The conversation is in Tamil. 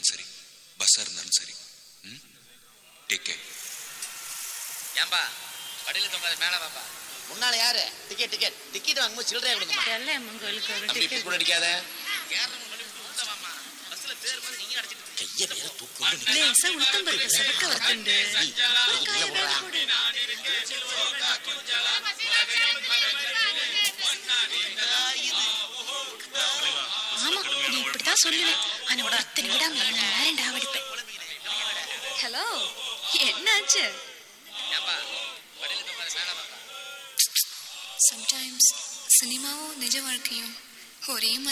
இருந்தாலும் சரி பஸ்ஸா இருந்தாலும் சரி ம் டேக் கேர் ஏன்பா வடியில தொங்காத மேல வாப்பா முன்னால யாரு டிக்கெட் டிக்கெட் டிக்கெட் வாங்கும்போது சில்லறையா கொடுங்கம்மா எல்லையம்மன் கோயிலுக்கு ஒரு தம்பி ticket. கூட அடிக்காத ஏறணும் பண்ணி விட்டு உள்ள வாமா பஸ்ல பேர் மாதிரி நீங்க அடிச்சிட்டு கைய வேற தூக்கு லேசா உளுத்தம் பருப்பு சதக்க வத்துண்டு காய வேற போடு. ஆமா நீ இப்படித்தான் சொல்லுவேன் ஆனா ஒருத்தனை விடாம என்ன நேரம் டாவடிப்பேன் ஹலோ என்னாச்சு ஏன்பா வடியில தொங்காத மேல வாப்பா சம்டைம்ஸ் சினிமாவும் நிஜ வாழ்க்கையும் ஒரே